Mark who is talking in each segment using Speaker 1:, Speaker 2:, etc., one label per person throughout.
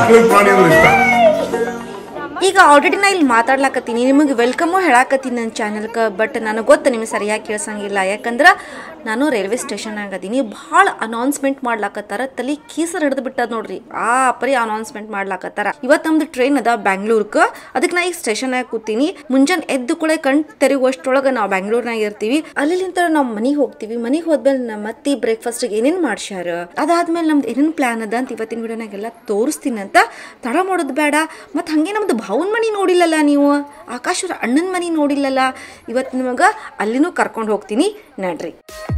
Speaker 1: ಮಕ್ಳಿಗೆ ಪ್ರಾಣಿ ಅಂದ್ರೆ ಇಷ್ಟ
Speaker 2: ಈಗ ಆಲ್ರೆಡಿ ನಾ ಇಲ್ಲಿ ಮಾತಾಡ್ಲಾಕತ್ತೀನಿ ನಿಮಗೆ ವೆಲ್ಕಮು ಹೇಳಾಕತ್ತೀನಿ ನನ್ನ ಚಾನಲ್ಗೆ ಬಟ್ ನನಗೆ ಗೊತ್ತು ನಿಮಗೆ ಸರಿಯಾಗಿ ಕೇಳ್ಸಂಗಿಲ್ಲ ಯಾಕಂದ್ರೆ ನಾನು ರೈಲ್ವೆ ಸ್ಟೇಷನ್ನಾಗ ಅದೀನಿ ಭಾಳ ಅನೌನ್ಸ್ಮೆಂಟ್ ಮಾಡ್ಲಾಕತ್ತಾರ ತಲೆ ಕೀಸರ್ ಹಿಡಿದು ಬಿಟ್ಟದ ನೋಡ್ರಿ ಆ ಪರಿ ಅನೌನ್ಸ್ಮೆಂಟ್ ಮಾಡ್ಲಾಕತ್ತಾರ ಇವತ್ತು ನಮ್ದು ಟ್ರೈನ್ ಅದ ಬ್ಯಾಂಗ್ಳೂರ್ಗೆ ಅದಕ್ಕೆ ನಾ ಈಗ ಸ್ಟೇಷನ್ನಾಗ ಕೂತೀನಿ ಮುಂಜಾನೆ ಎದ್ದು ಕೂಡ ಕಣ್ ತೆರೆಯುವಷ್ಟರೊಳಗೆ ನಾವು ಬ್ಯಾಂಗ್ಳೂರ್ನಾಗ ಇರ್ತೀವಿ ಅಲ್ಲಿಂದ ನಾವು ಮನೆಗೆ ಹೋಗ್ತೀವಿ ಮನೆಗೆ ಹೋದ್ಮೇಲೆ ನಮ್ಮ ಮತ್ತೆ ಬ್ರೇಕ್ಫಾಸ್ಟಿಗೆ ಏನೇನು ಮಾಡ್ಸ್ಯಾರ ಅದಾದ್ಮೇಲೆ ನಮ್ದು ಏನೇನು ಪ್ಲಾನ್ ಅದ ಅಂತ ಇವತ್ತಿನ ವಿಡಿಯೋನಾಗೆಲ್ಲ ತೋರಿಸ್ತೀನಿ ಅಂತ ತಡ ಮಾಡೋದು ಬೇಡ ಮತ್ತು ಹಾಗೆ ನಮ್ದು ಭಾವನ ಮನೆ ನೋಡಿಲ್ಲಲ್ಲ ನೀವು ಆಕಾಶವ್ರ ಅಣ್ಣನ ಮನೆ ನೋಡಿಲ್ಲಲ್ಲ ಇವತ್ತು ನಿಮಗೆ ಅಲ್ಲಿನೂ ಕರ್ಕೊಂಡು ಹೋಗ್ತೀನಿ ನಡ್ರಿ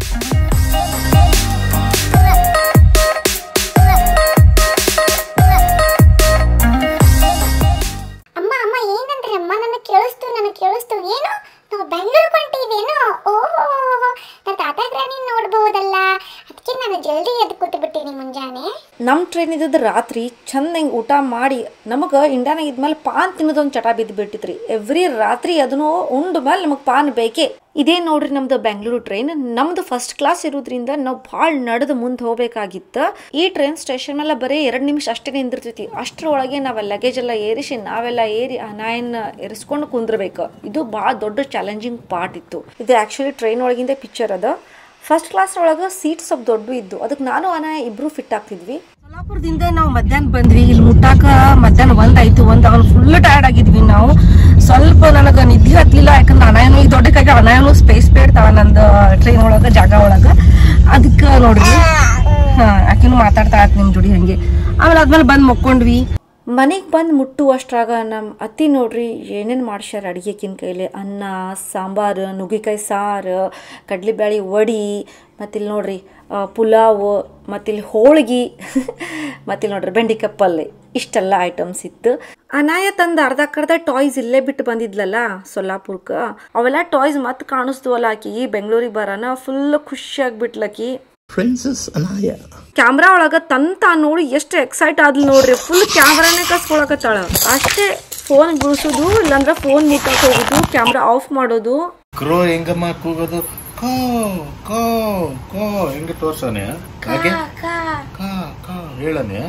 Speaker 3: ಅಮ್ಮ ಅಮ್ಮ ಏನಂದ್ರೆ ಅಮ್ಮ ನನ್ನ ಕೇಳಿಸ್ತು ನನಗೆ ಕೇಳಿಸ್ತು ಏನು ನಾವು ಬೆಂಗಳೂರು ಹೊಂಟಿವೇನೋ ಓಹೋ ನನ್ನ ತಾತಾಗ್ರಾನಿ ನೋಡ್ಬೋದಲ್ಲ ಅದಕ್ಕೆ ನಾನು ಜಲ್ದಿ ಎದ್ದು ಕೂತು ಬಿಟ್ಟೀನಿ ಮುಂಜಾನೆ
Speaker 2: ನಮ್ಮ ಟ್ರೈನ್ ಇದ್ದದ್ದು ರಾತ್ರಿ ಚಂದ ಊಟ ಮಾಡಿ ನಮಗೆ ಇಂಡಿಯಾನಾಗ ಇದ್ಮೇಲೆ ಪಾನ್ ತಿನ್ನೋದೊಂದು ಚಟ ಬಿದ್ದು ಬಿಟ್ಟಿತ್ರಿ ಎವ್ರಿ ರಾತ್ರಿ ಅದನ್ನು ಉಂಡ ಮೇಲೆ ನಮಗೆ ಪಾನ್ ಬೇಕೇ ಇದೇ ನೋಡ್ರಿ ನಮ್ದು ಬೆಂಗಳೂರು ಟ್ರೈನ್ ನಮ್ದು ಫಸ್ಟ್ ಕ್ಲಾಸ್ ಇರೋದ್ರಿಂದ ನಾವು ಭಾಳ ನಡೆದು ಮುಂದೆ ಹೋಗ್ಬೇಕಾಗಿತ್ತು ಈ ಟ್ರೈನ್ ಸ್ಟೇಷನ್ ಮೇಲೆ ಬರೀ ಎರಡು ನಿಮಿಷ ಅಷ್ಟೇ ನಿಂದಿರ್ತೈತಿ ಅಷ್ಟರೊಳಗೆ ನಾವೆಲ್ಲ ಲಗೇಜ್ ಎಲ್ಲ ಏರಿಸಿ ನಾವೆಲ್ಲ ಏರಿ ಅನಾಯನ್ನ ಏರಿಸ್ಕೊಂಡು ಕುಂದ್ರಬೇಕು ಇದು ಭಾಳ ದೊಡ್ಡ ಚಾಲೆಂಜಿಂಗ್ ಪಾರ್ಟ್ ಇತ್ತು ಇದು ಆ್ಯಕ್ಚುಲಿ ಟ್ರೈನ್ ಒಳಗಿಂದ ಪಿಕ್ಚರ್ ಅದ ಫಸ್ಟ್ ಕ್ಲಾಸ್ ಒಳಗೆ ಸೀಟ್ ಸ್ವಲ್ಪ ದೊಡ್ಡ ಇದ್ದು ಅದಕ್ಕೆ ನಾನು ಅನಾಯ ಇಬ್ರು ಫಿಟ್ ಆಗ್ತಿದ್ವಿ
Speaker 4: ಸೊಲ್ಲಾಪುರದಿಂದ ನಾವು ಮಧ್ಯಾಹ್ನ ಬಂದ್ವಿ ಇಲ್ಲಿ ಮುಟ್ಟಾಕ ಮಧ್ಯಾಹ್ನ ಒಂದಾಯ್ತು ಒಂದ್ ಅವನ್ ಫುಲ್ ಟಯರ್ಡ್ ಆಗಿದ್ವಿ ನಾವು ಸ್ವಲ್ಪ ನನಗ ನಿದ್ದೆ ಹತ್ಲಿಲ್ಲ ಯಾಕಂದ್ರೆ ಅನಾಯನು ಈ ದೊಡ್ಡಕ್ಕಾಗಿ ಅನಾಯನು ಸ್ಪೇಸ್ ಬೇಡ್ತಾವ ನಂದು ಟ್ರೈನ್ ಒಳಗ ಜಾಗ ಒಳಗ ಅದಕ್ಕ ನೋಡ್ರಿ ಹಾ ಆಕಿನೂ ಮಾತಾಡ್ತಾ ಆತ್ ನಿಮ್ ಜೋಡಿ ಹಂಗೆ ಆಮೇಲೆ ಆದ್ಮೇಲೆ ಬಂದ್ ಮಕ್ಕೊಂಡ್ವಿ
Speaker 2: ಮನೆಗೆ ಬಂದು ಮುಟ್ಟುವಷ್ಟ್ರಾಗ ನಮ್ಮ ಅತ್ತಿ ನೋಡ್ರಿ ಏನೇನು ಮಾಡ್ಸ್ಯಾರ ಅಡುಗೆಕಿನ ಕೈಲಿ ಅನ್ನ ಸಾಂಬಾರು ನುಗ್ಗಿಕಾಯಿ ಸಾರು ಕಡ್ಲೆಬೇಳೆ ವಡಿ ಮತ್ತಿಲ್ಲಿ ನೋಡ್ರಿ ಆ, ಪುಲಾವ್ ಮತ್ತಿಲ್ಲಿ ಹೋಳ್ಗಿ ಮತ್ತಿಲ್ಲಿ ನೋಡ್ರಿ ಬೆಂಡಿಕಾಯಿ ಪಲ್ಯ ಇಷ್ಟೆಲ್ಲ ಐಟಮ್ಸ್ ಇತ್ತು ಅನಾಯ ತಂದು ಅರ್ಧಕ್ಕರ್ಧ ಟಾಯ್ಸ್ ಇಲ್ಲೇ ಬಿಟ್ಟು ಬಂದಿದ್ಲಲ್ಲ ಸೊಲ್ಲಾಪುರಕ್ಕೆ ಅವೆಲ್ಲ ಟಾಯ್ಸ್ ಮತ್ತೆ ಕಾಣಿಸ್ದುವಲ್ಲ ಆಕಿ ಬೆಂಗಳೂರಿಗೆ ಬರೋಣ ಫುಲ್ ಖುಷಿಯಾಗ್ಬಿಟ್ಲಕಿ
Speaker 5: Princess Anaya.
Speaker 2: ಕ್ಯಾಮ್ರಾ ಒಳಗ ತಂತ ನೋಡಿ ಎಷ್ಟು ಎಕ್ಸೈಟ್ ಆದ್ಲು ನೋಡ್ರಿ ಫುಲ್ ಕ್ಯಾಮ್ರಾನೇ ಕಸ್ಕೊಳಕತ್ತಾಳ ಅಷ್ಟೇ ಫೋನ್ ಬಿಡಿಸೋದು ಇಲ್ಲಾಂದ್ರೆ ಫೋನ್ ಮುಟ್ಟಕ್ ಹೋಗೋದು ಕ್ಯಾಮ್ರಾ ಆಫ್ ಮಾಡೋದು
Speaker 5: ಕ್ರೋ ಹೆಂಗಮ್ಮ ಕೂಗೋದು ಕೋ ಕೋ ಕೋ ಹೆಂಗೆ ತೋರ್ಸನೆ ಹಾಗೆ ಕಾ ಕಾ ಹೇಳನೆ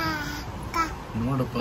Speaker 5: ನೋಡಪ್ಪ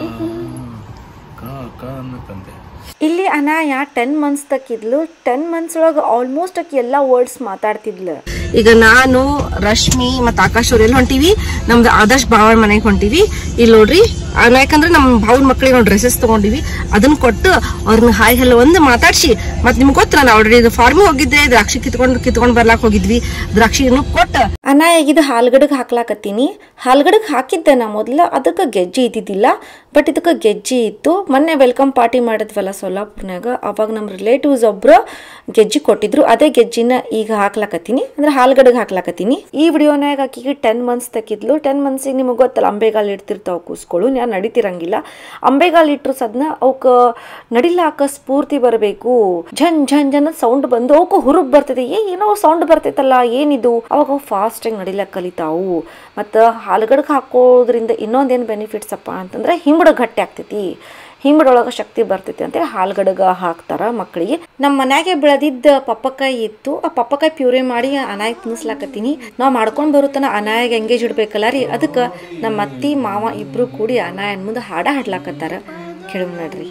Speaker 5: ಕಾ ಕಾ ಅನ್ನಕ್ಕಂತೆ
Speaker 2: ಇಲ್ಲಿ ಅನಾಯ ಟೆನ್ ಮಂತ್ಸ್ ತಕ್ಕಿದ್ಲು ಟೆನ್ ಮಂತ್ಸ್ ಒಳಗೆ ಆಲ್ಮೋಸ್ಟ್ ಆಕಿ ಎಲ್ಲ ವರ್ಡ್ಸ್ ಮಾತಾಡ್ತಿದ್ಲು
Speaker 4: ಈಗ ನಾನು ರಶ್ಮಿ ಮತ್ತ ಆಕಾಶ್ ಅವ್ರು ಎಲ್ಲಿ ಹೊಂಟಿವಿ ನಮ್ದು ಆದರ್ಶ್ ಭಾವನ ಮನೆಗೆ ಹೊಂಟಿವಿ ಇಲ್ಲಿ ನೋಡ್ರಿ ಆ, ಯಾಕಂದ್ರೆ ನಮ್ ಭಾವನ ಮಕ್ಳಿಗೆ ನಾವು ಡ್ರೆಸ್ಸಸ್ ತಗೊಂಡಿವಿ ಅದನ್ನ ಕೊಟ್ಟು ಅವ್ರನ್ನ ಹಾಯ್ ಹಲೋ ಒಂದು ಮಾತಾಡ್ಸಿ ಮತ್ ನಿಮ್ಗೆ ಗೊತ್ತ ನಾನು ಆಲ್ರೆಡಿ ಇದು ಫಾರ್ಮಿಗೆ ಹೋಗಿದ್ದೆ ದ್ರಾಕ್ಷಿ ಕಿತ್ಕೊಂಡು ಕಿತ್ಕೊಂಡ್ ಬರ್ಲಾಕ್ ಹೋಗಿದ್ವಿ ದ್ರಾಕ್ಷಿಯನ್ನು ಕೊಟ್ಟು
Speaker 2: ಅನಾಯಾಗಿದ್ದು ಹಾಲ್ಗಡಗ್ ಹಾಕ್ಲಾಕತ್ತೀನಿ ಹಾಲ್ಗಡಗ್ ಹಾಕಿದ್ದೆ ನಾ ಮೊದಲ ಅದಕ್ಕೆ ಗೆಜ್ಜೆ ಇದ್ದಿದ್ದಿಲ್ಲ ಬಟ್ ಇದಕ್ಕೆ ಗೆಜ್ಜೆ ಇತ್ತು ಮೊನ್ನೆ ವೆಲ್ಕಮ್ ಪಾರ್ಟಿ ಮಾಡಿದ್ವಲ್ಲ ಸೊಲ್ಲಾಪುರ್ನಾಗ ಅವಾಗ ನಮ್ಮ ರಿಲೇಟಿವ್ಸ್ ಒಬ್ರು ಗೆಜ್ಜೆ ಕೊಟ್ಟಿದ್ರು ಅದೇ ಗೆಜ್ಜಿನ ಈಗ ಹಾಕ್ಲಾಕತ್ತೀನಿ ಅಂದ್ರೆ ಹಾಲ್ಗಡಗ್ ಹಾಕ್ಲಾಕತ್ತೀನಿ ಈ ವಿಡಿಯೋನಾಗ ಆಕಿಗೆ ಟೆನ್ ಮಂತ್ಸ್ ತಕ್ಕಿದ್ಲು ಟೆನ್ ಮಂತ್ಸಿಗೆ ನಿಮಗೆ ಗೊತ್ತಲ್ಲ ಅಂಬೆಗಾಲ್ ಇಡ್ತಿರ್ತಾವ ಕೂಸ್ಗಳು ಯಾರು ನಡಿತಿರಂಗಿಲ್ಲ ಅಂಬೆಗಾಲ್ ಇಟ್ರು ಸದ್ನ ಅವಕ್ಕೆ ನಡಿಲಾಕ ಸ್ಫೂರ್ತಿ ಬರಬೇಕು ಝನ್ ಝನ್ ಜನ ಸೌಂಡ್ ಬಂದು ಅವಕ್ಕೆ ಹುರುಪ್ ಬರ್ತೈತಿ ಏ ಏನೋ ಸೌಂಡ್ ಬರ್ತೈತಲ್ಲ ಏನಿದು ಅವಾಗ ಫಾಸ್ಟಾಗಿ ನಡಿಲಕ್ ಕಲಿತಾವು ಮತ್ತು ಹಾಲ್ಗಡಕ್ಕೆ ಹಾಕೋದ್ರಿಂದ ಇನ್ನೊಂದೇನು ಬೆನಿಫಿಟ್ಸ್ ಅಪ್ಪ ಅಂತಂದ್ರೆ ಹಿಂಬಡ ಗಟ್ಟಿ ಆಗ್ತೈತಿ ಹಿಂಬಡೊಳಗೆ ಶಕ್ತಿ ಬರ್ತೈತಿ ಅಂತೇಳಿ ಹಾಲ್ಗಡಗ ಹಾಕ್ತಾರ ಮಕ್ಕಳಿಗೆ ನಮ್ಮ ಮನ್ಯಾಗೆ ಬೆಳೆದಿದ್ದ ಪಪ್ಪಕಾಯಿ ಇತ್ತು ಆ ಪಪ್ಪಕಾಯಿ ಪ್ಯೂರಿ ಮಾಡಿ ಅನಾಯಕ್ ತಿನ್ನಿಸ್ಲಾಕತ್ತೀನಿ ನಾವು ಮಾಡ್ಕೊಂಡು ಬರುತ್ತನ ಅನಾಯಾಗ ಎಂಗೇಜ್ ಇಡ್ಬೇಕಲ್ಲ ರೀ ಅದಕ್ಕೆ ನಮ್ಮ ಅತ್ತಿ ಮಾವ ಇಬ್ರು ಕೂಡಿ ಅನಾಯನ್ ಮುಂದೆ ಹಾಡ ಹಾಡ್ಲಾಕತ್ತಾರ ಕೇಳು ನೋಡ್ರಿ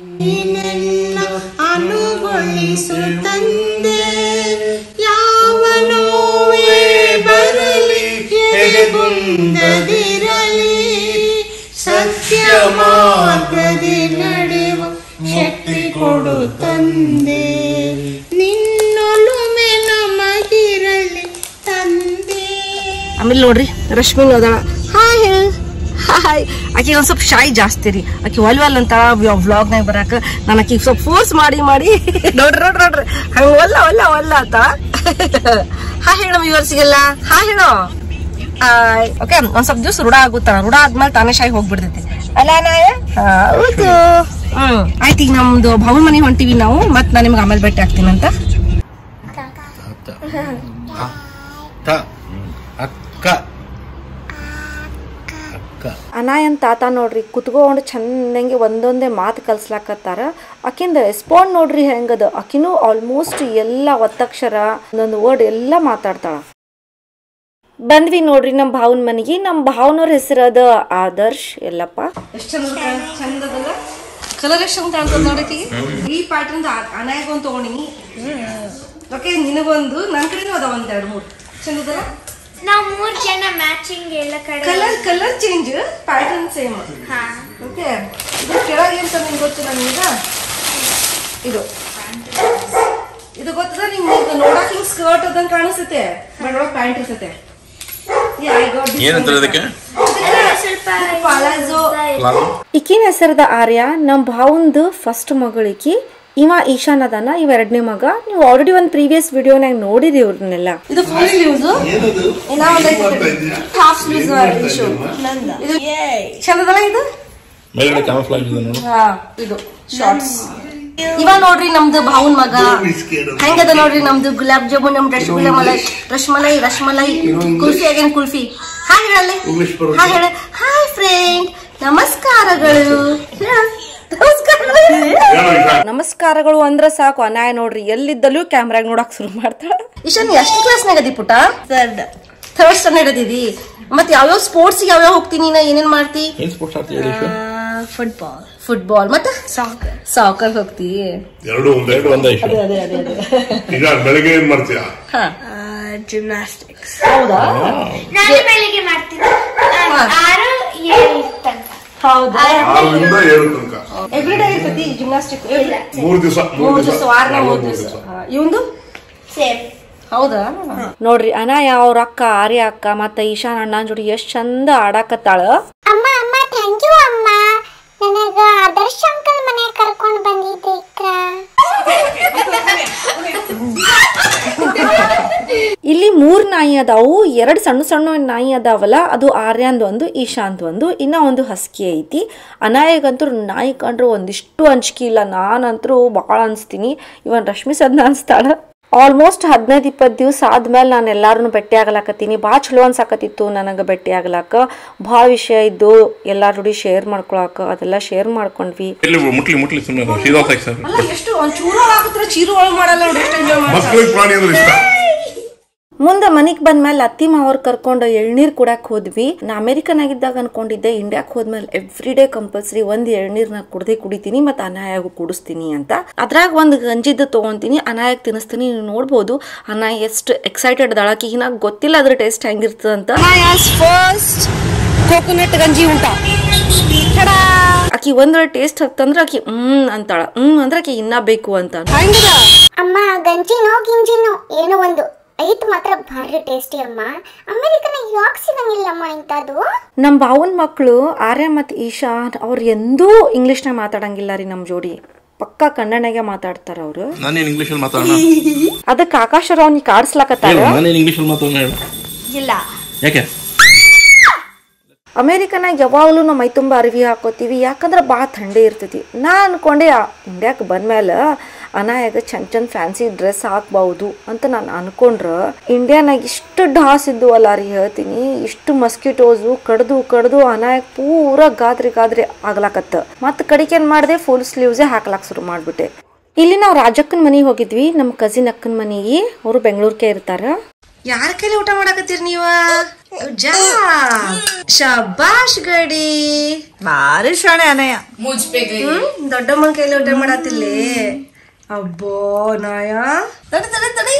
Speaker 6: ಅನುಗೊಳಿಸು ತಂದೆ ಯಾವ ನೋವೇ ಬರಲಿ ಎದೆಗುಂದದಿರಲಿ ಸತ್ಯ ಮಾರ್ಗದಿ ನಡೆಯುವ ಶಕ್ತಿ ಕೊಡು ತಂದೆ ನಿನ್ನೊಲುಮೆ ನಮಗಿರಲಿ ತಂದೆ
Speaker 4: ಆಮೇಲೆ ನೋಡ್ರಿ ರಶ್ಮಿ ಅದಾಳ ಹಾಯ್ ಹೇಳು ಹಾಯ್ ಆಕಿ ಒಂದ್ ಸ್ವಲ್ಪ ಶಾಯಿ ಜಾಸ್ತಿ ರೀ ಆಕಿ ಒಲ್ ಒಲ್ ಅಂತ ವ್ಲಾಗ್ನಾಗ ಬರಾಕ ನಾನು ಆಕಿ ಸ್ವಲ್ಪ ಫೋರ್ಸ್ ಮಾಡಿ ಮಾಡಿ ನೋಡ್ರಿ ನೋಡ್ರಿ ನೋಡ್ರಿ ಹಂಗ ಒಲ್ಲ ಒಲ್ಲ ಒಲ್ಲ ಅಂತ ಹಾ ಹೇಳು ವ್ಯೂವರ್ಸಿಗೆಲ್ಲ ಹಾ ಹೇಳು ಓಕೆ ಒಂದ್ ಸ್ವಲ್ಪ ದಿವಸ ರೂಢ ಆಗುತ್ತ ರೂಢ ಆದ್ಮೇಲೆ ತಾನೇ ಶಾಯಿ ಹೋಗ್ಬಿಡ್ತೈತಿ ಅಲ್ಲ ನಾಯ ಹೌದು ಹ್ಮ್ ಆಯ್ತು ಈಗ ನಮ್ದು ಭಾವನ ಮನೆ ಹೊಂಟಿವಿ ನಾವು ಮತ್ ನಾನು ನಿಮ್ಗೆ ಆಮೇಲೆ ಭೇಟಿ ಆಗ್ತೀನಂತ
Speaker 5: ಅತ್ತ ತ ಹ್ಮ್. ಅಕ್ಕ ಅಕ್ಕ
Speaker 2: ಅನಾಯನ್ ತಾತ ನೋಡ್ರಿ ಕುತ್ಕೊಂಡು ಚಂದಂಗೆ ಒಂದೊಂದೇ ಮಾತು ಕಲ್ಸ್ಲಾಕತ್ತಾರ ಆಕಿಂದ ರೆಸ್ಪಾಂಡ್ ನೋಡ್ರಿ ಹೆಂಗದ ಆಕಿನೂ ಆಲ್ಮೋಸ್ಟ್ ಎಲ್ಲ ಒತ್ತಕ್ಷರ ಒಂದೊಂದು ವರ್ಡ್ ಎಲ್ಲ ಮಾತಾಡ್ತಾಳ ಬಂದ್ವಿ ನೋಡ್ರಿ ನಮ್ಮ ಭಾವನ ಮನೆಗೆ ನಮ್ಮ ಭಾವನವ್ರ ಹೆಸರು ಅದ ಆದರ್ಶ್ ಎಲ್ಲಪ್ಪ
Speaker 4: ಎಷ್ಟು ಚಂದ ಚಂದದಲ್ಲ ಕಲರ್ ಎಷ್ಟು ಚಂದ ಕಾಣ್ತದ ನೋಡಕ್ಕೆ ಈ ಪ್ಯಾಟರ್ನ್ ಅನಾಯಾಗ ಒಂದು ತಗೊಂಡಿನಿ ಓಕೆ ನಿನಗೊಂದು ನನ್ನ ಕಡೆನೂ ಅದ ಒಂದ್ ಎರಡು ಮೂರು ಚಂದದಲ್ಲ
Speaker 3: ನಾವು ಮೂರ್ ಜನ ಮ್ಯಾಚಿಂಗ್ ಎಲ್ಲ ಕಡೆ
Speaker 4: colour colour change pattern same
Speaker 3: ಹಾ
Speaker 4: ಓಕೆ ಇದು ಕೆಳಗೆ ಅಂತ ನಿಮ್ಗೆ ಗೊತ್ತಿಲ್ಲ ನಿಮ್ಗ ಇದು ಇದು ಗೊತ್ತದ ನಿಮ್ಗೆ ಇದು ನೋಡಕ್ ಹಿಂಗ್ ಸ್ಕರ್ಟ್ ಅದಂಗ್ ಕಾಣಿಸುತ್ತೆ ಬಟ್ ಒಳಗ್ ಪ್ಯಾಂಟ್ ಇರ್ತೈತೆ
Speaker 5: ಏನಂತಾರೆ ಅದಕ್ಕೆ
Speaker 3: ಸ್ವಲ್ಪ
Speaker 4: ಪಾಲಾಜೋ
Speaker 2: ಈಕಿನ ಹೆಸರದ ಆರ್ಯ ನಮ್ಮ ಭಾವಂದು ಫಸ್ಟ್ ಮಗಳಿಕಿ ಇವ ಈಶಾನ್ ಅದಾನ ಇವ ಎರಡನೇ ಮಗ ನೀವು ಆಲ್ರೆಡಿ ಒಂದು ಪ್ರೀವಿಯಸ್ ವಿಡಿಯೋನಾಗ ನೋಡಿರಿ ಇವ್ರನ್ನೆಲ್ಲ
Speaker 4: ಇದು full sleeves half sleeves issue ಇದು ಚಂದದಲ್ಲ ಇದು
Speaker 5: ಮೇಲ್ಗಡೆ ಕ್ಯಾಮಫ್ಲಾಜ್ ಇದೆ ನೋಡು
Speaker 4: ಹಾ ಇದು ಶಾರ್ಟ್ಸ್ ಇವ ನೋಡ್ರಿ ನಮ್ದು ಭಾವನ್ ಮಗ ಹೆಂಗದ ನೋಡ್ರಿ ನಮ್ದು ಗುಲಾಬ್ ಜಾಮೂನ್ ನಮ್ ರಸಗುಲ್ಲ ಮಲೈ ರಸ್ಮಲೈ ರಸ್ಮಲೈ ಕುಲ್ಫಿ ಅಗೇನ್ ಕುಲ್ಫಿ ಹಾಯ್ ಹೇಳಿ ಹಾಯ್ ಹೇಳ ಹಾಯ್ ಫ್ರೆಂಡ್ ನಮಸ್ಕಾರಗಳು ನಮಸ್ಕಾರಗಳು
Speaker 2: ನಮಸ್ಕಾರಗಳು ಅಂದ್ರ ಸಾಕು ಅನಾಯ ನೋಡ್ರಿ ಎಲ್ಲಿದ್ದಲ್ಲೂ ಕ್ಯಾಮ್ರಾಗ ನೋಡಕ್ ಶುರು ಮಾಡ್ತಾಳ
Speaker 4: ಇಶಾನ್ ಎಷ್ಟು ಕ್ಲಾಸ್ನಾಗ ಅದಿ ಪುಟ ಥರ್ಡ್ ಥರ್ಡ್ ಸ್ಟ್ಯಾಂಡರ್ಡ್ ಅದಿದಿ ಮತ್ತೆ ಯಾವ್ಯಾವ ಸ್ಪೋರ್ಟ್ಸ್ ಯಾವ್ಯಾವ ಹೋಗ್ತೀನಿ ನಾ ಏನೇನ್ ಮಾಡ್ತಿ
Speaker 5: ಏನ್ ಸ್ಪೋರ್ಟ್ಸ್ ಆಡ್ತೀಯ ಯಶು
Speaker 4: ಫುಟ್ಬಾಲ್ ಫುಟ್ಬಾಲ್ ಮತ್ತೆ ಸಾಕರ್ ಸಾಕರ್ ಹೋಗ್ತಿ
Speaker 1: ಎರಡು ಒಂದೇ
Speaker 5: ಎರಡು ಒಂದೇ ಯಶು
Speaker 4: ಅದೇ ಅದೇ ಅದೇ
Speaker 1: ಈಗ ಬೆಳಗ್ಗೆ ಏನ್ ಮಾಡ್ತೀಯಾ
Speaker 4: ಹಾ
Speaker 3: ಜಿಮ್ನಾಸ್ಟಿಕ್ಸ್
Speaker 4: ಹೌದಾ
Speaker 3: ನಾನು ಬೆಳಿಗ್ಗೆ ಮಾಡ್ತೀನಿ ಆ, ಆರು ಏಳು ತನಕ
Speaker 4: ಹೌದಾ
Speaker 1: ಆರರಿಂದ ಏಳು ತನಕ
Speaker 4: ಎವ್ರಿ ಡೇ ಇರ್ತೈತಿ ಜಿಮ್ನಾಸ್ಟಿಕ್
Speaker 1: ಮೂರ್ ದಿವಸ
Speaker 4: ಮೂರ್ ದಿವಸ ವಾರನ ಮೂರ್ ದಿವಸ ಇವಂದು
Speaker 3: ಸೇಮ್
Speaker 4: ಹೌದಾ
Speaker 2: ನೋಡ್ರಿ ಅನಾಯ ಅವ್ರ ಅಕ್ಕ ಆರ್ಯ ಅಕ್ಕ ಮತ್ತ ಈಶಾನ್ ಅಣ್ಣನ ಜೋಡಿ ಎಷ್ಟ್ ಚಂದ ಆಡಾಕತ್ತಾಳ
Speaker 3: ಅಮ್ಮ ಅಮ್ಮ ಥ್ಯಾಂಕ್ ಯು ಅಮ್ಮ ನನಗ ಆದರ್ಶ ಅಂಕಲ್ ಮನೆ ಕರ್ಕೊಂಡು ಬಂದಿದ್ದೆ ಇಕ್ರ
Speaker 2: ಇಲ್ಲಿ ಮೂರ್ ನಾಯಿ ಅದಾವು ಎರಡ್ ಸಣ್ಣ ಸಣ್ಣ ನಾಯಿ ಅದಾವಲ್ಲ ಅದು ಆರ್ಯಾಂದ್ ಒಂದು ಈಶಾಂತ್ ಒಂದು ಇನ್ನ ಒಂದು ಹಸ್ಕಿ ಐತಿ ಅನಾಯಗಂತೂ ನಾಯಿ ಕಂಡ್ರು ಒಂದಿಷ್ಟು ಅಂಜಿಕೆ ಇಲ್ಲ ನಾನಂತರೂ ಭಾಳ ಅನ್ಸ್ತೀನಿ ಇವನ್ ರಶ್ಮಿ ಸದ್ನ ಅನ್ಸ್ತಾಳ ಆಲ್ಮೋಸ್ಟ್ ಹದಿನೈದು ಇಪ್ಪತ್ತು ದಿವಸ ಆದ್ಮೇಲೆ ನಾನು ಎಲ್ಲಾರನ್ನು ಭೇಟಿ ಆಗ್ಲಾಕತ್ತೀನಿ ಭಾಳ ಚಲೋ ಅನ್ಸಾಕತ್ತಿತ್ತು ನನಗೆ ಭೇಟಿ ಆಗ್ಲಾಕ ಭಾಳ ವಿಷಯ ಇದ್ದು ಎಲ್ಲಾರ ಜೋಡಿ ಶೇರ್ ಮಾಡ್ಕೊಳಕ ಅದೆಲ್ಲ ಶೇರ್ ಮಾಡ್ಕೊಂಡ್ವಿ
Speaker 5: ಎಲ್ಲಿ ಮುಟ್ಲಿ ಮುಟ್ಲಿ ಸುಮ್ಮನೆ ಸೀದಾ ಸಾಕು ಸರ್
Speaker 4: ಅಲ್ಲ ಎಷ್ಟು ಒಂದ್ ಚೂರು ಒಳಗಾಕತ್ರ ಚೀರು ಒಳಗ್ ಮಾಡಲ್ಲ ನೋಡಿ ಎಷ್ಟು ಎಂಜಾಯ್ ಮಾಡ್ತಾರೆ
Speaker 1: ಮಕ್ಳಿಗೆ ಪ್ರಾಣಿ ಅಂದ್ರೆ ಇಷ್ಟ
Speaker 2: ಮುಂದೆ ಮನಿಗ್ ಬಂದ್ಮೇಲೆ ಅತ್ತಿ ಮಾವರ್ ಕರ್ಕೊಂಡು ಎಳ್ನೀರ್ ಕುಡಕ್ ಹೋದ್ವಿ ನಾ ಅಮೆರಿಕನ್ ಆಗಿದ್ದಾಗ ಅನ್ಕೊಂಡಿದ್ದೆ ಇಂಡಿಯಾಕ್ ಹೋದ್ಮೇಲೆ ಎವ್ರಿ ಡೇ ಕಂಪಲ್ಸರಿ ಒಂದ್ ಎಳ್ನೀರ್ನ ಕುಡ್ದೇ ಕುಡಿತೀನಿ ಮತ್ತೆ ಅನಾಯಾಗು ಕುಡಿಸ್ತೀನಿ ಅಂತ ಅದ್ರಾಗ ಒಂದು ಗಂಜಿದ್ದು ತೊಗೊಂತೀನಿ ಅನಾಯಾಗ ತಿನ್ನಿಸ್ತೀನಿ ನೀವು ನೋಡ್ಬೋದು ಅನಾಯ ಎಷ್ಟು ಎಕ್ಸೈಟೆಡ್ ದಳಕಿ ನಂಗೆ ಗೊತ್ತಿಲ್ಲ ಅದ್ರ ಟೇಸ್ಟ್ ಹೆಂಗಿರ್ತದಂತ
Speaker 4: ಫಸ್ಟ್ ಕೋಕೋನಟ್ ಗಂಜಿ ಊಟ
Speaker 2: ಆಕಿ ಒಂದ್ ವೇಳೆ ಟೇಸ್ಟ್ ಹತ್ತಂದ್ರ ಆಕಿ ಹ್ಮ್ ಅಂತಾಳ ಹ್ಮ್ ಅಂದ್ರೆ ಆಕಿ ಇನ್ನ ಬೇಕು ಅಂತ
Speaker 4: ಹೆಂಗದ
Speaker 3: ಅಮ್ಮ ಗಂಜಿನೋ ಗಿಂಜಿನೋ ಏನೋ ಒಂದು ಐತ್ ಮಾತ್ರ ಭಾರಿ ಟೇಸ್ಟಿ ಅಮ್ಮ ಅಮೆರಿಕನ ಯಾಕೆ ಸಿಗಂಗಿಲ್ಲಮ್ಮ ಇಂಥದ್ದು
Speaker 2: ನಮ್ಮ ಭಾವನ್ ಮಕ್ಕಳು ಆರ್ಯ ಮತ್ತು ಈಶಾ ಅವ್ರು ಎಂದೂ ಇಂಗ್ಲೀಷ್ನಾಗ ಮಾತಾಡಂಗಿಲ್ಲ ರೀ ನಮ್ಮ ಜೋಡಿ ಪಕ್ಕಾ ಕನ್ನಡನಾಗೆ ಮಾತಾಡ್ತಾರ ಅವರು
Speaker 5: ನಾನೇನು ಇಂಗ್ಲೀಷಲ್ಲಿ ಮಾತಾಡೋಣ
Speaker 2: ಅದಕ್ಕೆ ಆಕಾಶರ ಅವ್ನಿಗೆ ಕಾಡ್ಸ್ಲಾಕತ್ತಾರ
Speaker 5: ಹೇಳು ನಾನೇನು ಇಂಗ್ಲೀಷಲ್ಲಿ ಮಾತಾಡೋಣ ಹೇಳು
Speaker 3: ಇಲ್ಲ
Speaker 5: ಯಾಕೆ
Speaker 2: ಅಮೇರಿಕನಾಗ ಯಾವಾಗಲೂ ನಾವು ಮೈ ತುಂಬ ಅರಿವಿ ಹಾಕೋತೀವಿ ಯಾಕಂದ್ರೆ ಭಾಳ ಥಂಡಿ ಇರ್ತೈತಿ ನಾ ಅನ್ಕೊಂಡೆ ಇಂಡ್ಯಾಕ್ಕೆ ಬಂದ್ಮೇಲೆ ಅನಾಯಾಗ ಚಂದ ಚಂದ ಫ್ಯಾನ್ಸಿ ಡ್ರೆಸ್ ಹಾಕ್ಬಹುದು ಅಂತ ನಾನು ಅನ್ಕೊಂಡ್ರೆ ಇಂಡಿಯಾನಾಗ ಇಷ್ಟು ಢಾಸ್ ಇದ್ವಲ್ಲ ರೀ ಹೇಳ್ತೀನಿ ಇಷ್ಟು ಮಸ್ಕಿಟೋಸು ಕಡ್ದು ಕಡ್ದು ಅನಾಯಕ್ ಪೂರ ಗಾದ್ರಿ ಗಾದ್ರಿ ಆಗ್ಲಾಕತ್ತ ಮತ್ತು ಕಡಿಕೆ ಏನು ಮಾಡಿದೆ ಫುಲ್ ಸ್ಲೀವ್ಸೇ ಹಾಕ್ಲಾಕ್ ಶುರು ಮಾಡಿಬಿಟ್ಟೆ ಇಲ್ಲಿ ನಾವು ರಾಜಕ್ಕನ ಮನೆಗೆ ಹೋಗಿದ್ವಿ ನಮ್ಮ ಕಸಿನ್ ಅಕ್ಕನ ಮನೆಗೆ ಅವರು ಬೆಂಗಳೂರಿಗೆ ಇರ್ತಾರ
Speaker 4: ಯಾರ ಕೈಲಿ ಊಟ ಮಾಡಕತ್ತೀರಿ ನೀವ ಜಾ ಶಬಾಷ್ ಗಡಿ
Speaker 6: ಭಾರಿ ಶಾಣೆ ಅನಯ್ಯ
Speaker 4: ಹ್ಮ್ ದೊಡ್ಡಮ್ಮನ ಕೈಲಿ ಊಟ ಮಾಡತ್ತಿಲ್ಲಿ ಅಬ್ಬೋ ನಾಯ ತಡಿ ತಡಿ ತಡಿ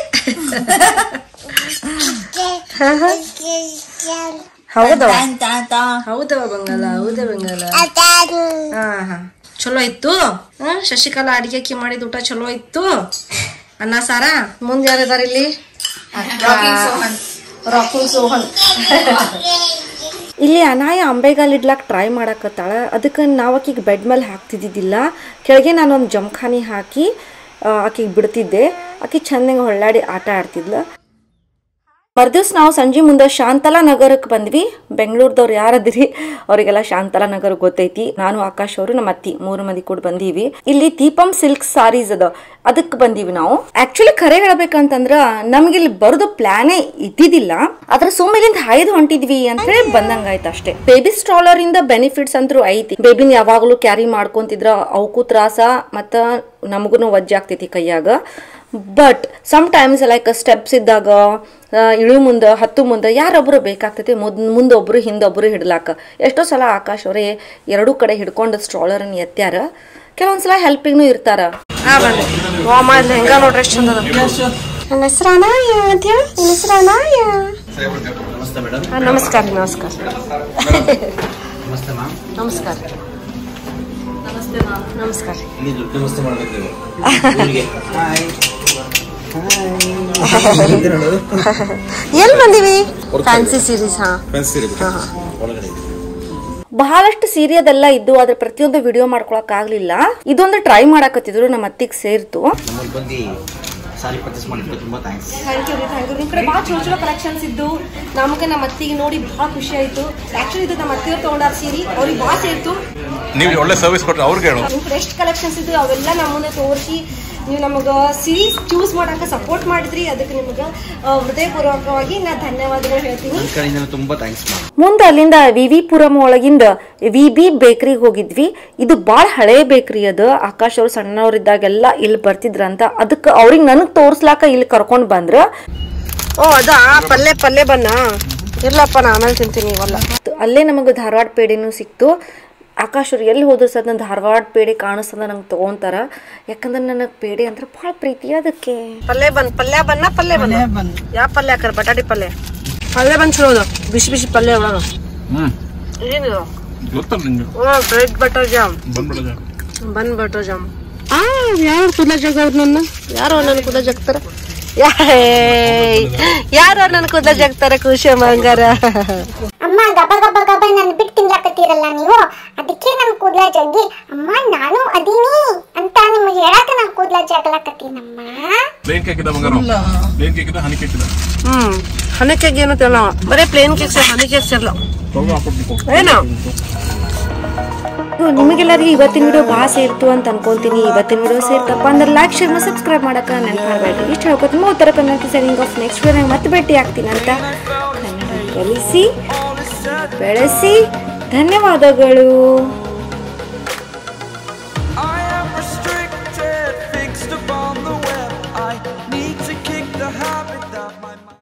Speaker 4: ಹೌದವ ಹೌದವ ಬಂಗಾಲ ಹೌದ ಬಂಗಾಲ ಹಾ ಹಾ ಚಲೋ ಇತ್ತು ಹಾ ಶಶಿಕಲಾ ಅಡಿಗೆ ಅಕ್ಕಿ ಮಾಡಿದ ಊಟ ಚಲೋ ಇತ್ತು ಅನ್ನ ಸಾರ ಮುಂದೆ ಯಾರಿದಾರ ಇಲ್ಲಿ ರಾಕಿಂಗ್ ಸೋಹನ್
Speaker 2: ಇಲ್ಲಿ ಅನಾಯ ಅಂಬೆಗಾಲ್ ಇಡ್ಲಾಕ್ ಟ್ರೈ ಮಾಡಕತ್ತಾಳ ಅದಕ್ಕೆ ನಾವು ಆಕಿಗೆ ಬೆಡ್ ಮೇಲೆ ಹಾಕ್ತಿದ್ದಿದ್ದಿಲ್ಲ ಕೆಳಗೆ ನಾನೊಂದು ಜಮಖಾನಿ ಹಾಕಿ ಆಕಿಗೆ ಬಿಡ್ತಿದ್ದೆ ಆಕಿ ಚಂದಂಗೆ ಹೊಳ್ಳಾಡಿ ಆಟ ಆಡ್ತಿದ್ಲ ಮರ್ದಿವ್ಸ ನಾವು ಸಂಜೆ ಮುಂದೆ ಶಾಂತಲಾ ನಗರಕ್ಕೆ ಬಂದ್ವಿ ಬೆಂಗಳೂರದವ್ರು ಯಾರದಿರಿ ಅವರಿಗೆಲ್ಲ ಶಾಂತಲಾ ನಗರ ಗೊತ್ತೈತಿ ನಾನು ಆಕಾಶ್ ಅವರು ನಮ್ಮ ಅತ್ತಿ ಮೂರು ಮಂದಿ ಕೂಡ ಬಂದೀವಿ ಇಲ್ಲಿ ದೀಪಂ ಸಿಲ್ಕ್ ಸಾರೀಸ್ ಅದ ಅದಕ್ಕೆ ಬಂದೀವಿ ನಾವು ಆಕ್ಚುಲಿ ಖರೆ ಹೇಳ್ಬೇಕಂತಂದ್ರ ನಮ್ಗೆ ಇಲ್ಲಿ ಬರೋದು ಪ್ಲಾನೇ ಇದ್ದಿದ್ದಿಲ್ಲ ಅದ್ರ ಸುಮ್ಮಲಿಂದ ಹಾಯ್ದು ಹೊಂಟಿದ್ವಿ ಅಂತ ಹೇಳಿ ಬಂದಂಗಾಯ್ತು ಅಷ್ಟೇ ಬೇಬಿ ಸ್ಟ್ರಾಲರ್ ಇಂದ ಬೆನಿಫಿಟ್ಸ್ ಅಂತೂ ಐತಿ ಬೇಬಿನ ಯಾವಾಗಲೂ ಕ್ಯಾರಿ ಮಾಡ್ಕೊಂತಿದ್ರ ಅವಕ್ಕೂ ತ್ರಾಸ ಮತ್ತ ನಮಗೂ ವಜ್ಜೆ ಆಗ್ತೈತಿ ಕೈಯಾಗ but sometimes like steps ಇದ್ದಾಗ ಆ, ಇಳು ಮುಂದೆ ಹತ್ತು ಮುಂದೆ ಯಾರೊಬ್ಬರು ಬೇಕಾಗ್ತೈತಿ ಮುದ್ ಮುಂದೊಬ್ರು ಹಿಂದೊಬ್ರು ಹಿಡ್ಲಾಕ ಎಷ್ಟೋ ಸಲ ಆಕಾಶ್ ಅವರೇ ಎರಡೂ ಕಡೆ ಹಿಡ್ಕೊಂಡು ಸ್ಟ್ರಾಲರನ್ನು ಎತ್ಯಾರ ಕೆಲವೊಂದ್ಸಲ ಹೆಲ್ಪಿಂಗ್ನು ಇರ್ತಾರ
Speaker 4: ಹಾ ಬನ್ನಿ ವಾಮ ಇಲ್ಲಿ ಹೆಂಗ ನೋಡ್ರಿ ಎಷ್ಟು ಚಂದ ಅದ ನನ್ನ ಹೆಸರು ಅನಾಯ ಅಂತ ಹೇಳಿ ನನ್ನ ಹೆಸರು ಅನಾಯ ಹಾ, ನಮಸ್ಕಾರ ರೀ ನಮಸ್ಕಾರ ನಮಸ್ಕಾರ ನಮಸ್ತೆ ನಮಸ್ಕಾರ
Speaker 7: ನಮಸ್ತೆ ಮಾಡ್ಬೇಕು
Speaker 4: ಎಲ್ಲಿ ಬಂದಿವಿ ಫ್ಯಾನ್ಸಿ ಸೀರೀಸ್ ಹಾ
Speaker 7: ಒಳಗಡೆ
Speaker 2: ಬಹಳಷ್ಟು ಸೀರೆ ಅದೆಲ್ಲ ಇದ್ದು ಆದ್ರೆ ಪ್ರತಿಯೊಂದು ವಿಡಿಯೋ ಮಾಡ್ಕೊಳಕ್ ಆಗ್ಲಿಲ್ಲ ಇದೊಂದು ಟ್ರೈ ಮಾಡಾಕತ್ತಿದ್ರು ನಮ್ಮ ಅತ್ತಿಗೆ ಸೇರ್ತು
Speaker 7: ನಮ್ಮಲ್ಲಿ ಬಂದು ಸಾರಿ ಪರ್ಚೇಸ್ ಮಾಡಿದ್ರೆ ತುಂಬಾ ಥ್ಯಾಂಕ್ಸ್
Speaker 4: ಥ್ಯಾಂಕ್ ಯು ರೀ ಥ್ಯಾಂಕ್ ಯು ನಿಮ್ಮ ಕಡೆ ಭಾಳ ಚಲೋ ಚಲೋ ಕಲೆಕ್ಷನ್ಸ್ ಇದ್ದು ನಮಗೆ ನಮ್ಮ ಅತ್ತಿಗೆ ನೋಡಿ ಭಾಳ ಖುಷಿ ಆಯ್ತು ಆಕ್ಚುಲಿ ಇದು ನಮ್ಮ ಅತ್ತಿಯವ್ರು ತಗೊಂಡಾರ ಸೀರೆ ಅವ್ರಿಗೆ ಭಾಳ ಸೇರ್ತು
Speaker 5: ನೀವು ಒಳ್ಳೆ ಸರ್ವಿಸ್ ಕೊಟ್ರೆ ಅವ್ರಿಗೆ ಹೇಳು
Speaker 4: ನಿಮ್ಮ ಕಡೆ ಎಷ್ಟು ಕಲೆಕ್ಷನ್ಸ್ ಇದ್ದು ಅವೆಲ್ಲ ನಮ್ಮ ಮುಂದೆ ತೋರಿಸಿ ನೀವು ನಮಗೆ ಸೀರೀಸ್ ಚೂಸ್ ಮಾಡಕ್ಕೆ ಸಪೋರ್ಟ್ ಮಾಡಿದ್ರಿ ಅದಕ್ಕೆ ನಿಮಗೆ ಹೃದಯಪೂರ್ವಕವಾಗಿ ನಾ ಧನ್ಯವಾದಗಳು ಹೇಳ್ತೀನಿ
Speaker 7: ನನ್ನ ಕಡೆಯಿಂದ ತುಂಬಾ ಥ್ಯಾಂಕ್ಸ್ ಮಾಡಿ
Speaker 2: ಮುಂದೆ ಅಲ್ಲಿಂದ ವಿ ವಿ ಪುರಂ ಒಳಗಿಂದ ವಿ ಬಿ ಬೇಕ್ರಿಗೆ ಹೋಗಿದ್ವಿ ಇದು ಭಾಳ ಹಳೆ ಬೇಕ್ರಿ ಅದು ಆಕಾಶ್ ಅವ್ರು ಸಣ್ಣವ್ರಿದ್ದಾಗೆಲ್ಲ ಇಲ್ಲಿ ಬರ್ತಿದ್ರಂತ ಅದಕ್ಕೆ ಅವ್ರಿಗೆ ನನಗೆ ತೋರ್ಸ್ಲಾಕ ಇಲ್ಲಿ ಕರ್ಕೊಂಡು ಬಂದ್ರ
Speaker 4: ಓ ಅದಾ ಪಲ್ಯ ಪಲ್ಯ ಬನ್ನ ಇರ್ಲಪ್ಪ ನಾ ಆಮೇಲೆ ತಿಂತೀನಿ ಇವಲ್ಲ
Speaker 2: ಅಲ್ಲೇ ನಮಗೆ ಧಾರವಾಡ ಪೇಡೆನೂ ಸಿಕ್ತು ಆಕಾಶ್ ಅವ್ರು ಎಲ್ಲಿ ಹೋದ್ರು ಸದ್ ನನ್ನ ಧಾರವಾಡ ಪೇಡೆ ಕಾಣಿಸ್ತದ ನಂಗೆ ತೊಗೊಂತಾರ ಯಾಕಂದ್ರೆ ನನಗೆ ಪೇಡೆ ಅಂದ್ರೆ ಭಾಳ ಪ್ರೀತಿ ಅದಕ್ಕೆ
Speaker 4: ಪಲ್ಯ ಬಂದ್ ಪಲ್ಯ ಬನ್ನ ಪಲ್ಯ ಬನ್ನ ಯಾವ ಪಲ್ಯ ಹಾಕಾರ ಬಟಾಟಿ ಪಲ್ಯ ಪಲ್ಯ ಬಂದ್ ಚಲೋ ಅದ ಬಿಸಿ ಬಿಸಿ ಪಲ್ಯ ಒಳಗ
Speaker 5: ಹ್ಮ್
Speaker 4: ಏನಿದು
Speaker 5: ಗೊತ್ತಲ್ಲ ನಿಂಗೆ
Speaker 4: ಓ ಬ್ರೆಡ್ ಬಟರ್ ಜಾಮ್
Speaker 5: ಬಂದ್ಬಿಡೋದ
Speaker 4: ಬನ್ ಬಟರ್ ಜಾಮ್ ಆ ಯಾರು ಕುಲ ಜಗ ಅವ್ರು ನನ್ನ ಯಾರು ನನ್ನ ಕುಲ ಜಗ್ತಾರ ಯಾರು ನನ್ನ ಕುಲ ಜಗ್ತಾರ ಖುಷಿ ಮಂಗಾರ
Speaker 3: ಅಮ್ಮ ಗಬ ಗಬ ಗಬ ನನ್ ಬಿಟ್ಟು ತಿನ್ಲಾಕತ್ತೀರಲ್ಲ ನೀವು ಅದಕ್ಕೆ ನನ್ ಕೂದ್ಲ ಜಗ್ಗಿ ಅಮ್ಮ ನಾನು ಅದೀನಿ ಅಂತ ನಿಮ್ಗೆ ಹೇಳಕ ನನ್ ಕೂದ್ಲ ಜಗ್ಲಾಕತ್ತೀನಮ್ಮ
Speaker 5: ಪ್ಲೇನ್ ಕೇಕ್ ಇದೆ ಬಂಗಾರ ಪ್ಲೇನ್ ಕೇಕ್ ಇದೆ ಹನಿ ಕೇಕ್ ಇದೆ
Speaker 4: ಹ್ಮ್ ಹನಿ ಕೇಕ್ ಏನು ತಿನ್ನ ಬರೀ ಪ್ಲೇನ್ ಕೇಕ್ಸ್ ಹನಿ ಕೇಕ್ಸ್ ಇರಲ್ಲ
Speaker 5: ತೊಗೊಂಡು ಹಾಕ್ಬಿಡ್ಬೇಕು
Speaker 4: ಏನು
Speaker 2: ಇದು ನಿಮಗೆಲ್ಲರಿಗೂ ಇವತ್ತಿನ ವಿಡಿಯೋ ಭಾಳ ಸೇರ್ತು ಅಂತ ಅನ್ಕೊಂತೀನಿ ಇವತ್ತಿನ ವಿಡಿಯೋ ಸೇರ್ತಪ್ಪ ಅಂದ್ರೆ ಲೈಕ್ ಶೇರ್ ಮತ್ತು ಸಬ್ಸ್ಕ್ರೈಬ್ ಮಾಡಕ್ಕೆ ನೆನಪಾಗಬೇಡ್ರಿ ಇಷ್ಟು ಹೇಳ್ಕೊತೀನಿ ಮೂವತ್ತರ ಕನ್ನಡ ಸರಿಂಗ್ ಆಫ್ ನೆಕ್ಸ್ಟ್ ವಿಡಿಯೋ ಮತ್ತೆ ಭೇಟಿ ಆಗ್ತೀನಿ ಅಂತ ಕನ್ನಡ ಕಲಿಸಿ ಬೆಳೆಸಿ ಧನ್ಯವಾದಗಳು